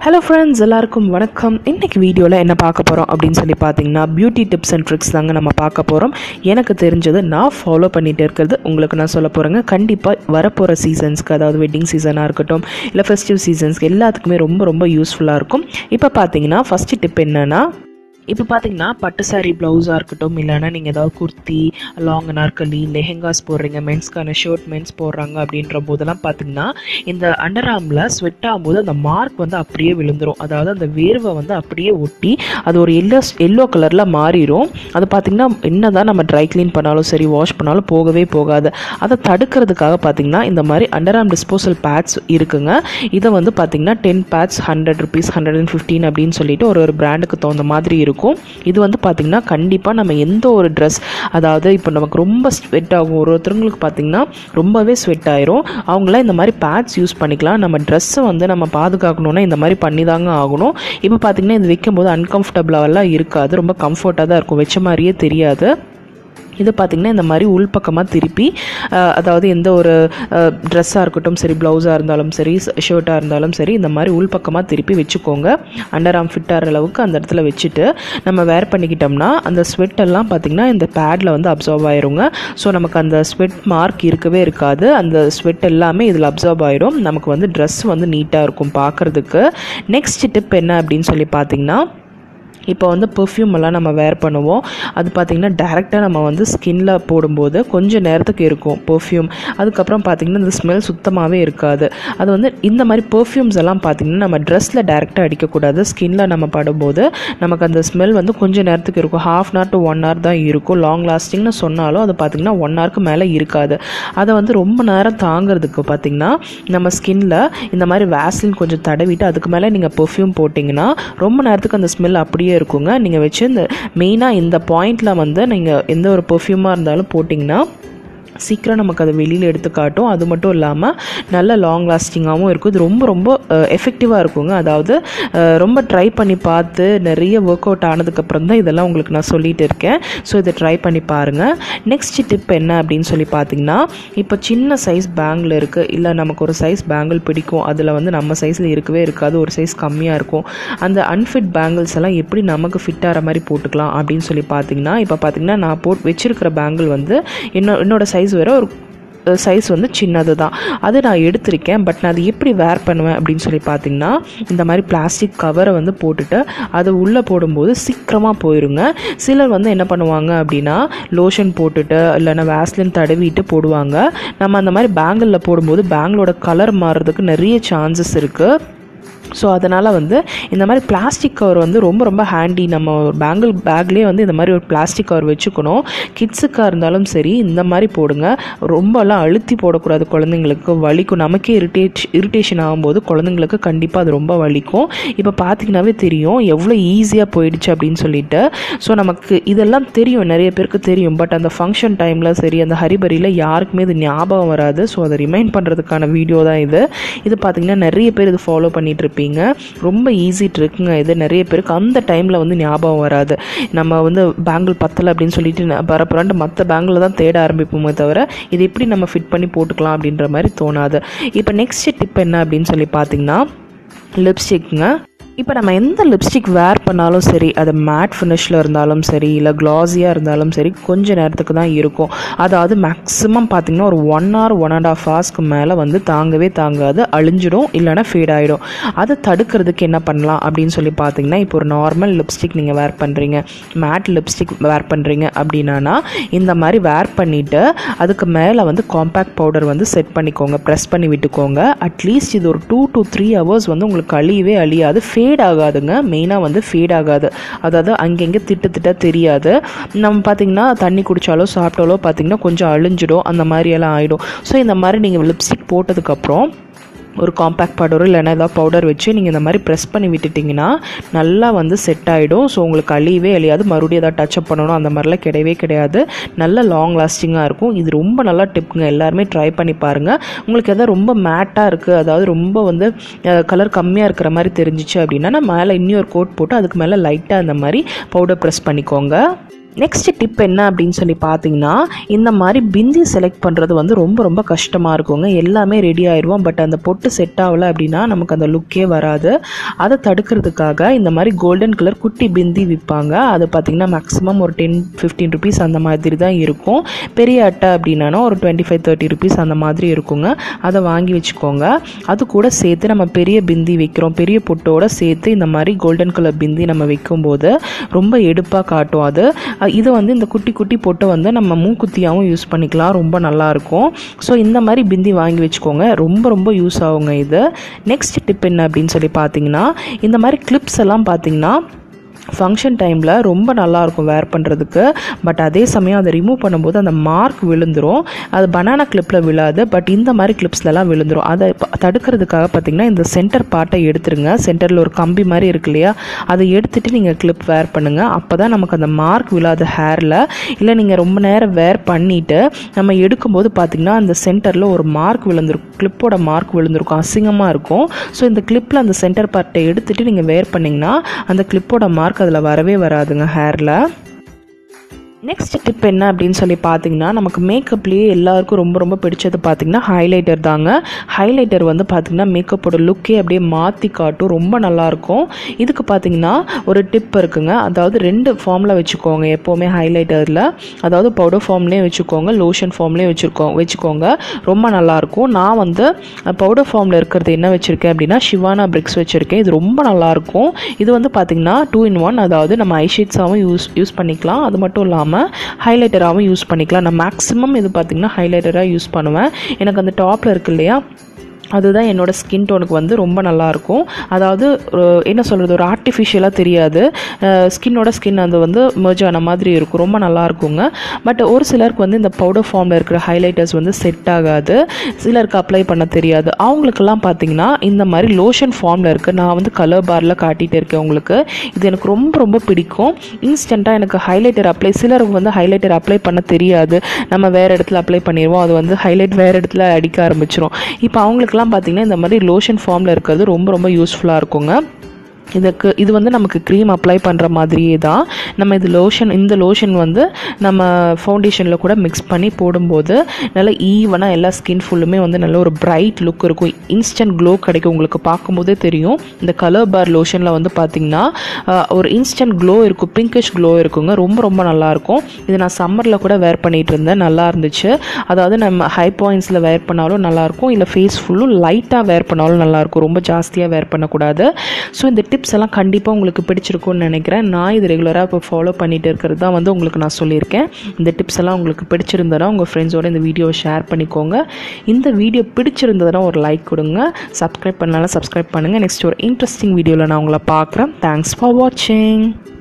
hello friends எல்லாருக்கும் வணக்கம் இன்னைக்கு வீடியோவில் என்ன பார்க்க போகிறோம் அப்படின்னு சொல்லி பார்த்தீங்கன்னா பியூட்டி டிப்ஸ் அண்ட் ட்ரிக்ஸ் தாங்க நம்ம பார்க்க போகிறோம் எனக்கு தெரிஞ்சது நான் ஃபாலோ பண்ணிட்டு இருக்கிறது உங்களுக்கு நான் சொல்ல போகிறேங்க கண்டிப்பாக வரப்போகிற சீசன்ஸ்க்கு அதாவது வெட்டிங் சீசனாக இருக்கட்டும் இல்லை ஃபெஸ்டிவ் சீசன்ஸ்க்கு எல்லாத்துக்குமே ரொம்ப ரொம்ப யூஸ்ஃபுல்லாக இருக்கும் இப்போ பார்த்தீங்கன்னா ஃபஸ்ட்டு டிப் என்னென்னா இப்போ பார்த்தீங்கன்னா பட்டு சாரி ப்ளவுஸாக இருக்கட்டும் இல்லைன்னா நீங்கள் ஏதாவது குர்த்தி லாங் நாற்கலி லெஹெங்காஸ் போடுறீங்க மென்ஸ்க்கான ஷர்ட் மென்ஸ் போடுறாங்க அப்படின்ற போதெல்லாம் பார்த்தீங்கன்னா இந்த அண்டர் ஆர்மில் ஸ்வெட் ஆகும்போது அந்த மார்க் வந்து அப்படியே விழுந்துரும் அதாவது அந்த வேர்வை வந்து அப்படியே ஒட்டி அது ஒரு எல்லோ எல்லோ கலரில் மாறிடும் அது பார்த்திங்கன்னா என்ன தான் நம்ம ட்ரை க்ளீன் பண்ணாலும் சரி வாஷ் பண்ணாலும் போகவே போகாது அதை தடுக்கிறதுக்காக பார்த்தீங்கன்னா இந்த மாதிரி அண்டர் ஆர்ம் டிஸ்போசல் பேட்ஸ் இருக்குங்க இதை வந்து பார்த்தீங்கன்னா ten pads hundred rupees hundred and fifteen அப்படின்னு சொல்லிட்டு ஒரு ஒரு பிராண்டுக்கு தகுந்த மாதிரி இருக்கும் இது வந்து பார்த்திங்கன்னா கண்டிப்பாக நம்ம எந்த ஒரு ட்ரெஸ் அதாவது இப்போ நமக்கு ரொம்ப ஸ்வெட் ஆகும் ஒரு ஒருத்தவங்களுக்கு பார்த்திங்கன்னா ரொம்பவே ஸ்வெட் ஆயிரும் அவங்களாம் இந்த மாதிரி பேட்ஸ் யூஸ் பண்ணிக்கலாம் நம்ம ட்ரெஸ்ஸை வந்து நம்ம பாதுகாக்கணுன்னா இந்த மாதிரி பண்ணி தாங்க ஆகணும் இப்போ பார்த்திங்கன்னா இது வைக்கும்போது அன்கம்ஃபர்டபுளாகலாம் இருக்காது ரொம்ப கம்ஃபர்ட்டாக தான் இருக்கும் வச்ச மாதிரியே தெரியாது இது பார்த்திங்கன்னா இந்த மாதிரி உள்பக்கமாக திருப்பி அஹ், அதாவது எந்த ஒரு ட்ரெஸ்ஸாக இருக்கட்டும் சரி ப்ளவுஸாக இருந்தாலும் சரி ஷர்ட்டாக இருந்தாலும் சரி இந்த மாதிரி உள்பக்கமாக திருப்பி வச்சுக்கோங்க அண்டர் ஆம் ஃபிட் ஆகிற அளவுக்கு அந்த இடத்துல வச்சுட்டு நம்ம வேர் பண்ணிக்கிட்டோம்னா அந்த ஸ்வெட் எல்லாம் பார்த்திங்கன்னா இந்த பேடில் வந்து அப்சர்வ் ஆயிருங்க ஸோ நமக்கு அந்த ஸ்வெட் மார்க் இருக்கவே இருக்காது அந்த ஸ்வெட் எல்லாமே இதில் அப்சர்வ் ஆயிடும் நமக்கு வந்து ட்ரெஸ் வந்து நீட்டாக இருக்கும் பார்க்குறதுக்கு நெக்ஸ்ட் டிப் என்ன அப்படின்னு சொல்லி பார்த்தீங்கன்னா இப்போ வந்து பெர்ஃப்யூம் எல்லாம் நம்ம வேர் பண்ணுவோம் அது பார்த்திங்கன்னா டேரெக்டாக நம்ம வந்து ஸ்கின்ல போடும்போது கொஞ்சம் நேரத்துக்கு இருக்கும் பெர்ஃப்யூம் அதுக்கப்புறம் பார்த்திங்கன்னா இந்த ஸ்மெல் சுத்தமாகவே இருக்காது அது வந்து இந்த மாதிரி பெர்ஃப்யூம்ஸ் எல்லாம் பார்த்திங்கன்னா நம்ம ட்ரெஸ்ஸில் டேரெக்டாக அடிக்கக்கூடாது ஸ்கின்ல நம்ம படும்போது நமக்கு அந்த ஸ்மெல் வந்து கொஞ்சம் நேரத்துக்கு இருக்கும் half an hour to one hour தான் இருக்கும் லாங் லாஸ்டிங்னு சொன்னாலும் அது பார்த்திங்கன்னா ஒன் ஹவருக்கு மேலே இருக்காது அதை வந்து ரொம்ப நேரம் தாங்கிறதுக்கு பார்த்திங்கன்னா நம்ம ஸ்கின்ல இந்த மாதிரி வேஸ்லின் கொஞ்சம் தடவிட்டு அதுக்கு மேலே நீங்கள் பெர்ஃப்யூம் போட்டிங்கன்னா ரொம்ப நேரத்துக்கு அந்த ஸ்மெல் அப்படியே இருக்குங்க நீங்கள் வச்சு இந்த மெயினாக இந்த பாயிண்டில் வந்து நீங்கள் எந்த ஒரு பெர்ஃப்யூமாக இருந்தாலும் போட்டிங்கன்னா சீக்கிரம் நமக்கு அதை வெளியில் எடுத்து காட்டும் அது மட்டும் இல்லாமல் நல்ல லாங் லாஸ்டிங்காகவும் இருக்கும் இது ரொம்ப ரொம்ப எஃபெக்டிவாக இருக்குங்க அதாவது அஹ், ரொம்ப ட்ரை பண்ணி பார்த்து நிறைய ஒர்க் அவுட் ஆனதுக்கப்புறம் தான் இதெல்லாம் உங்களுக்கு நான் சொல்லிட்டு இருக்கேன் ஸோ இதை ட்ரை பண்ணி பாருங்கள் நெக்ஸ்ட் டிப் என்ன அப்படின்னு சொல்லி பார்த்தீங்கன்னா இப்போ சின்ன சைஸ் பேங்கிள் இருக்குது இல்லை நமக்கு ஒரு சைஸ் பேங்கிள் பிடிக்கும் அதில் வந்து நம்ம சைஸில் இருக்கவே இருக்காது ஒரு சைஸ் கம்மியாக இருக்கும் அந்த அன்ஃபிட் பேங்கிள்ஸ் எல்லாம் எப்படி நமக்கு ஃபிட் ஆகிற மாதிரி போட்டுக்கலாம் அப்படின்னு சொல்லி பார்த்தீங்கன்னா இப்போ பார்த்தீங்கன்னா நான் போட் வச்சிருக்கிற பேங்கிள் வந்து என்ன என்னோட சைஸ் வேற ஒரு சைஸ் வந்து சின்னது தான் அது நான் எடுத்திருக்கேன் பட் நான் அது எப்படி வேர் பண்ணுவேன் அப்படின்னு சொல்லி பார்த்தீங்கன்னா இந்த மாதிரி பிளாஸ்டிக் கவரை வந்து போட்டுட்டு அது உள்ளே போடும்போது சீக்கிரமாக போயிருங்க சிலர் வந்து என்ன பண்ணுவாங்க அப்படின்னா லோஷன் போட்டுட்டு இல்லைன்னா வேஸ்லின் தடவிட்டு போடுவாங்க நம்ம அந்த மாதிரி பேங்கிளில் போடும்போது பேங்கிளோட கலர் மாறுறதுக்கு நிறைய சான்சஸ் இருக்குது ஸோ அதனால் வந்து இந்த மாதிரி பிளாஸ்டிக் கவர் வந்து ரொம்ப ரொம்ப ஹேண்டி நம்ம ஒரு பேங்கிள் பேக்லேயே வந்து இந்த மாதிரி ஒரு பிளாஸ்டிக் கவர் வச்சுக்கணும் கிட்ஸுக்காக இருந்தாலும் சரி இந்த மாதிரி போடுங்க ரொம்பலாம் அழுத்தி போடக்கூடாது குழந்தைங்களுக்கு வலிக்கும் நமக்கே இரிட்டேட் இரிட்டேஷன் ஆகும்போது குழந்தைங்களுக்கு கண்டிப்பாக அது ரொம்ப வலிக்கும் இப்போ பார்த்தீங்கன்னாவே தெரியும் எவ்வளோ ஈஸியாக போயிடுச்சு அப்படின்னு சொல்லிட்டு ஸோ நமக்கு இதெல்லாம் தெரியும் நிறைய பேருக்கு தெரியும் பட் அந்த ஃபங்க்ஷன் டைமில் சரி அந்த ஹரிபரியில் யாருக்குமே இது ஞாபகம் வராது ஸோ அதை ரிமைண்ட் பண்ணுறதுக்கான வீடியோ தான் இது இது பார்த்தீங்கன்னா நிறைய பேர் இது ஃபாலோ பண்ணிட்டு இருப்பீங்க ரொம்ப ஈஸி ட்ரிக்குங்க இது நிறைய பேருக்கு அந்த டைமில் வந்து ஞாபகம் வராது நம்ம வந்து பேங்கிள் பத்தலை அப்படின்னு சொல்லிட்டு ந- பரபரன்ட்டு மற்ற பேங்கில் தான் தேட ஆரம்பிப்போமே தவிர இது எப்படி நம்ம ஃபிட் பண்ணி போட்டுக்கலாம் அப்படின்ற மாதிரி தோணாது இப்போ நெக்ஸ்ட் டிப் என்ன அப்படின்னு சொல்லி பார்த்தீங்கன்னா லிப்ஸ்டிக்ங்க இப்போ நம்ம எந்த லிப்ஸ்டிக் வேர் பண்ணாலும் சரி அது மேட் ஃபினிஷில் இருந்தாலும் சரி இல்லை க்ளாஸியாக இருந்தாலும் சரி கொஞ்ச நேரத்துக்கு தான் இருக்கும் அதாவது மேக்ஸிமம் பார்த்தீங்கன்னா ஒரு one hour one and half ஹவர்ஸ்க்கு மேலே வந்து தாங்கவே தாங்காது அழிஞ்சிடும் இல்லைன்னா ஃபேட் ஆகிடும் அதை தடுக்கிறதுக்கு என்ன பண்ணலாம் அப்படின்னு சொல்லி பார்த்தீங்கன்னா இப்போ ஒரு நார்மல் லிப்ஸ்டிக் நீங்கள் வேர் பண்ணுறீங்க மேட் லிப்ஸ்டிக் வேர் பண்ணுறீங்க அப்படின்னா இந்த மாதிரி வேர் பண்ணிவிட்டு அதுக்கு மேலே வந்து காம்பேக்ட் பவுடர் வந்து செட் பண்ணிக்கோங்க ப்ரெஸ் பண்ணி விட்டுக்கோங்க அட்லீஸ்ட் இது ஒரு டூ to த்ரீ ஹவர்ஸ் வந்து உங்களுக்கு அழியவே அழியாது ஃபேட் ஆகாதுங்க மெயினாக வந்து ஃபேட் ஆகாது அதாவது அங்கங்கே திட்டு திட்ட தெரியாது நம்ம பார்த்திங்கன்னா தண்ணி குடித்தாலோ சாப்பிட்டாலோ பார்த்திங்கன்னா கொஞ்சம் அழிஞ்சிடும் அந்த மாதிரியெல்லாம் ஆகிடும் ஸோ இந்த மாதிரி நீங்கள் லிப்ஸ்டிக் போட்டதுக்கப்புறம் ஒரு காம்பேக்ட் பவுடர் இல்லைன்னா ஏதாவது பவுடர் வச்சு நீங்கள் இந்த மாதிரி ப்ரெஸ் பண்ணி விட்டுட்டிங்கன்னா நல்லா வந்து செட் ஆகிடும் ஸோ உங்களுக்கு அழியவே அழியாது மறுபடியும் ஏதாவது டச்சப் பண்ணணும் அந்த மாதிரிலாம் கிடையவே கிடையாது நல்ல லாங் லாஸ்டிங்காக இருக்கும் இது ரொம்ப நல்லா டிப்புங்க எல்லாருமே ட்ரை பண்ணி பாருங்கள் உங்களுக்கு எதாவது ரொம்ப மேட்டாக இருக்குது அதாவது ரொம்ப வந்து கலர் கம்மியாக இருக்கிற மாதிரி தெரிஞ்சிச்சு அப்படின்னா நான் மேலே இன்னொரு கோட் போட்டு அதுக்கு மேலே லைட்டாக இந்த மாதிரி பவுடர் ப்ரெஸ் பண்ணிக்கோங்க நெக்ஸ்ட் டிப் என்ன அப்படின்னு சொல்லி பார்த்தீங்கன்னா இந்த மாதிரி பிந்தி செலக்ட் பண்ணுறது வந்து ரொம்ப ரொம்ப கஷ்டமாக இருக்குங்க எல்லாமே ரெடி ஆயிடுவோம் பட் அந்த பொட்டு செட் ஆகலை அப்படின்னா நமக்கு அந்த லுக்கே வராது அதை தடுக்கிறதுக்காக இந்த மாதிரி கோல்டன் கலர் குட்டி பிந்தி விற்பாங்க அது பார்த்திங்கன்னா மேக்ஸிமம் ஒரு டென் ஃபிஃப்டீன் ருபீஸ் அந்த மாதிரி தான் இருக்கும் பெரிய அட்டை அப்படின்னா ஒரு டுவெண்ட்டி ஃபைவ் தேர்ட்டி ருபீஸ் அந்த மாதிரி இருக்குங்க அதை வாங்கி வச்சுக்கோங்க அது கூட சேர்த்து நம்ம பெரிய பிந்தி வைக்கிறோம் பெரிய பொட்டோட சேர்த்து இந்த மாதிரி கோல்டன் கலர் பிந்தி நம்ம வைக்கும்போது ரொம்ப எடுப்பாக காட்டும் அது அஹ் இது வந்து இந்த குட்டி குட்டி பொட்டை வந்து நம்ம மூக்குத்தியாகவும் யூஸ் பண்ணிக்கலாம் ரொம்ப நல்லாயிருக்கும் ஸோ இந்த மாதிரி பிந்தி வாங்கி வச்சுக்கோங்க ரொம்ப ரொம்ப யூஸ் ஆகுங்க இது நெக்ஸ்ட் டிப் என்ன அப்படின்னு சொல்லி பார்த்தீங்கன்னா இந்த மாதிரி கிளிப்ஸ் எல்லாம் பார்த்தீங்கன்னா ஃபங்க்ஷன் டைமில் ரொம்ப நல்லாயிருக்கும் வேர் பண்ணுறதுக்கு பட் அதே சமயம் அதை ரிமூவ் பண்ணும்போது அந்த மார்க் விழுந்துரும் அது பனானா கிளிப்பில் விழாது பட் இந்த மாதிரி கிளிப்ஸ்லலாம் விழுந்துரும் அதை ப- தடுக்கிறதுக்காக பார்த்தீங்கன்னா இந்த சென்டர் பார்ட்டை எடுத்துருங்க சென்டரில் ஒரு கம்பி மாதிரி இருக்கு இல்லையா அதை எடுத்துட்டு நீங்கள் கிளிப் வேர் பண்ணுங்கள் அப்போ தான் நமக்கு அந்த மார்க் விழாத ஹேரில் இல்லை நீங்கள் ரொம்ப நேரம் வேர் பண்ணிவிட்டு நம்ம எடுக்கும்போது பார்த்தீங்கன்னா அந்த சென்டரில் ஒரு மார்க் விழுந்திருக்கும் கிளிப்போட மார்க் விழுந்திருக்கும் அசிங்கமாக இருக்கும் ஸோ இந்த கிளிப்பில் அந்த சென்டர் பார்ட்டை எடுத்துட்டு நீங்கள் வேர் பண்ணிங்கன்னா அந்த கிளிப்போட மார்க் அதில் வரவே வராதுங்க ஹேரில் நெக்ஸ்ட் டிப் என்ன அப்படின்னு சொல்லி பார்த்தீங்கன்னா நமக்கு மேக்கப்லேயே எல்லாருக்கும் ரொம்ப ரொம்ப பிடிச்சது பார்த்தீங்கன்னா ஹைலைட்டர் தாங்க ஹைலைட்டர் வந்து பார்த்தீங்கன்னா மேக்கப்போட லுக்கே அப்படியே மாற்றி காட்டும் ரொம்ப நல்லாயிருக்கும் இதுக்கு பார்த்தீங்கன்னா ஒரு டிப் இருக்குங்க அதாவது ரெண்டு ஃபார்மில் வச்சுக்கோங்க எப்போவுமே ஹைலைட்டரில் அதாவது பவுடர் ஃபார்ம்லேயே வச்சுக்கோங்க லோஷன் ஃபார்ம்லேயே வச்சுருக்கோ வச்சுக்கோங்க ரொம்ப நல்லாயிருக்கும் நான் வந்து பவுடர் ஃபார்மில் இருக்கிறது என்ன வச்சுருக்கேன் அப்படின்னா ஷிவானா பிரிக்ஸ் வச்சுருக்கேன் இது ரொம்ப நல்லாயிருக்கும் இது வந்து பார்த்தீங்கன்னா டூ இன் ஒன் அதாவது நம்ம ஐஷேட்ஸாகவும் யூஸ் யூஸ் பண்ணிக்கலாம் அது மட்டும் இல்லாமல் ஹைலைட்டராகவும் யூஸ் பண்ணிக்கலாம் நான் மேக்ஸிமம் இது பார்த்திங்கன்னா ஹைலைட்டராக யூஸ் பண்ணுவேன் எனக்கு அந்த டாப்பில் இருக்கு இல்லையா அதுதான் என்னோட ஸ்கின் டோனுக்கு வந்து ரொம்ப நல்லாயிருக்கும் அதாவது ஒரு என்ன சொல்கிறது ஒரு ஆர்டிஃபிஷியலாக தெரியாது ஸ்கின்னோட ஸ்கின் அது வந்து merge ஆன மாதிரி இருக்கும் ரொம்ப நல்லா இருக்குங்க பட் ஒரு சிலருக்கு வந்து இந்த பவுடர் ஃபார்மில் இருக்கிற ஹைலைட்டர்ஸ் வந்து செட் ஆகாது சிலருக்கு அப்ளை பண்ண தெரியாது அவங்களுக்கெல்லாம் பார்த்தீங்கன்னா இந்த மாதிரி லோஷன் ஃபார்மில் இருக்குது நான் வந்து கலர் பாரில் காட்டிகிட்டு இருக்கேன் உங்களுக்கு இது எனக்கு ரொம்ப ரொம்ப பிடிக்கும் இன்ஸ்டண்ட்டாக எனக்கு ஹைலைட்டர் அப்ளை சிலருக்கு வந்து ஹைலைட்டர் அப்ளை பண்ண தெரியாது நம்ம வேறு இடத்துல அப்ளை பண்ணிடுவோம் அது வந்து ஹைலைட் வேறு இடத்துல அடிக்க ஆரம்பிச்சிரும் இப்போ அவங்களுக்குலாம் பார்த்தீங்கன்னா இந்த மாதிரி லோஷன் ஃபார்மில் இருக்கிறது ரொம்ப ரொம்ப யூஸ்ஃபுல்லாக இருக்குங்க இதுக்கு இது வந்து நமக்கு க்ரீம் அப்ளை பண்ணுற மாதிரியே தான் நம்ம இது லோஷன் இந்த லோஷன் வந்து நம்ம ஃபவுண்டேஷனில் கூட மிக்ஸ் பண்ணி போடும்போது நல்ல ஈவனாக எல்லா ஸ்கின் ஃபுல்லுமே வந்து நல்ல ஒரு பிரைட் லுக் இருக்கும் இன்ஸ்டன்ட் க்ளோ கிடைக்கும் உங்களுக்கு பார்க்கும்போதே தெரியும் இந்த கலர் பார் லோஷனில் வந்து பார்த்திங்கன்னா ஆஹ், ஒரு இன்ஸ்டன்ட் க்ளோ இருக்கும் பிங்கிஷ் க்ளோ இருக்குங்க ரொம்ப ரொம்ப நல்லாயிருக்கும் இது நான் சம்மரில் கூட வேர் பண்ணிகிட்டு இருந்தேன் நல்லா இருந்துச்சு அதாவது நம்ம ஹை பாயிண்ட்ஸில் வேர் பண்ணாலும் நல்லாயிருக்கும் இல்லை ஃபேஸ் ஃபுல்லும் லைட்டாக வேர் பண்ணாலும் நல்லாயிருக்கும் ரொம்ப ஜாஸ்தியாக வேர் பண்ணக்கூடாது ஸோ இந்த டிப்ஸ் எல்லாம் கண்டிப்பாக உங்களுக்கு பிடிச்சிருக்கும்னு நினைக்கிறேன் நான் இது ரெகுலராக இப்போ ஃபாலோ பண்ணிட்டு இருக்கிறது தான் வந்து உங்களுக்கு நான் சொல்லியிருக்கேன் இந்த டிப்ஸ் எல்லாம் உங்களுக்கு பிடிச்சிருந்தனா உங்கள் ஃப்ரெண்ட்ஸோட இந்த வீடியோவை ஷேர் பண்ணிக்கோங்க இந்த வீடியோ பிடிச்சிருந்ததுன்னா ஒரு லைக் கொடுங்க சப்ஸ்கிரைப் பண்ணாலும் சப்ஸ்கிரைப் பண்ணுங்கள் நெக்ஸ்ட் ஒரு இன்ட்ரெஸ்டிங் வீடியோவில் நான் உங்களை பார்க்குறேன் தேங்க்ஸ் ஃபார் வாட்சிங்